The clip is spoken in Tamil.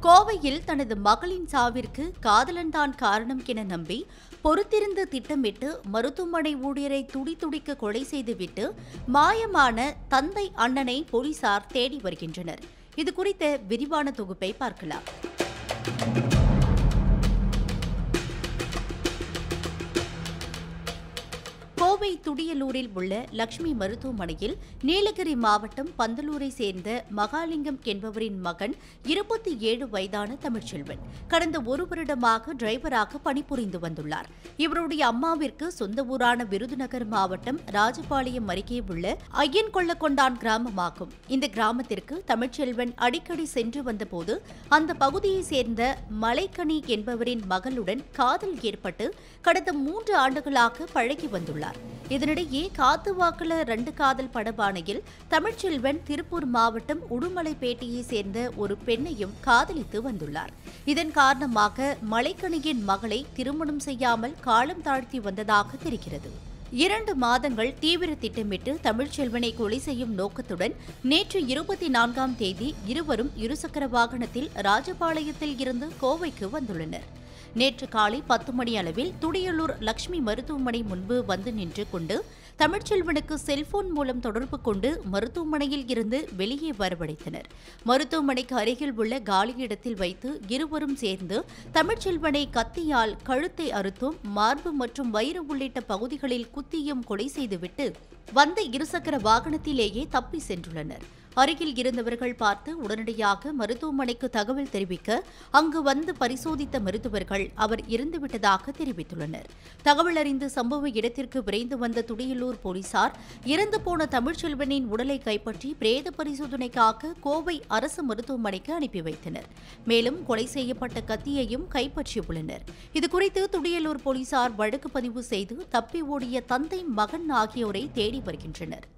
கோவையில் தனது மகளின் சாவிற்கு காதலன் தான் காரணம் என நம்பி பொறுத்திருந்து திட்டமிட்டு மருத்துவமனை ஊழியரை துடி துடிக்க கொலை செய்துவிட்டு மாயமான தந்தை அண்ணனை போலீசார் தேடி வருகின்றனர் இது குறித்த விரிவான தொகுப்பை பார்க்கலாம் கோவை துடியலூரில் உள்ள லட்சுமி மருத்துவமனையில் நீலகிரி மாவட்டம் பந்தலூரை சேர்ந்த மகாலிங்கம் என்பவரின் மகன் இருபத்தி ஏழு வயதான தமிழ்ச்செல்வன் கடந்த ஒரு வருடமாக டிரைவராக பணிபுரிந்து வந்துள்ளார் இவருடைய அம்மாவிற்கு சொந்த ஊரான விருதுநகர் மாவட்டம் ராஜபாளையம் அருகே உள்ள ஐயன் கொள்ளக்கொண்டான் கிராமமாகும் இந்த கிராமத்திற்கு தமிழ்ச்செல்வன் அடிக்கடி சென்று வந்தபோது அந்த பகுதியைச் சேர்ந்த மலைக்கனி என்பவரின் மகளுடன் காதல் ஏற்பட்டு கடந்த மூன்று ஆண்டுகளாக பழகி வந்துள்ளார் இதனிடையே காத்து வாக்குல ரெண்டு காதல் படபானையில் தமிழ்ச்செல்வன் திருப்பூர் மாவட்டம் உடுமலைப்பேட்டையை சேர்ந்த ஒரு பெண்ணையும் காதலித்து வந்துள்ளார் இதன் காரணமாக மலைக்கணியின் மகளை திருமணம் செய்யாமல் காலம் தாழ்த்தி வந்ததாக தெரிகிறது இரண்டு மாதங்கள் தீவிர திட்டமிட்டு தமிழ்ச்செல்வனை கொலை செய்யும் நோக்கத்துடன் நேற்று இருபத்தி நான்காம் தேதி இருவரும் இருசக்கர வாகனத்தில் ராஜபாளையத்தில் இருந்து கோவைக்கு வந்துள்ளனர் நேற்று காலை பத்து மணி அளவில் துடியலூர் லட்சுமி மருத்துவமனை முன்பு வந்து நின்று கொண்டு தமிழ்ச்செல்வனுக்கு செல்போன் மூலம் தொடர்பு கொண்டு மருத்துவமனையில் இருந்து வெளியே வரவழைத்தனர் மருத்துவமனைக்கு அருகில் உள்ள காலியிடத்தில் வைத்து இருவரும் சேர்ந்து தமிழ்ச்செல்வனை கத்தியால் கழுத்தை அறுத்தும் மார்பு மற்றும் வயிறு உள்ளிட்ட பகுதிகளில் குத்தியும் கொலை செய்துவிட்டு வந்த இருசக்கர வாகனத்திலேயே தப்பி சென்றுள்ளனர் அருகில் இருந்தவர்கள் பார்த்து உடனடியாக மருத்துவமனைக்கு தகவல் தெரிவிக்க அங்கு வந்து பரிசோதித்த மருத்துவர்கள் அவர் இறந்துவிட்டதாக தெரிவித்துள்ளனர் தகவல் அறிந்து சம்பவ இடத்திற்கு விரைந்து வந்த துடியலூர் போலீசார் இறந்து போன தமிழ்ச்செல்வனின் உடலை கைப்பற்றி பிரேத பரிசோதனைக்காக கோவை அரசு மருத்துவமனைக்கு அனுப்பி வைத்தனர் மேலும் கொலை செய்யப்பட்ட கத்தியையும் கைப்பற்றியுள்ளனர் இதுகுறித்து துடியலூர் போலீசார் வழக்கு பதிவு செய்து தப்பி ஓடிய தந்தை மகன் ஆகியோரை தேடி வருகின்றனர்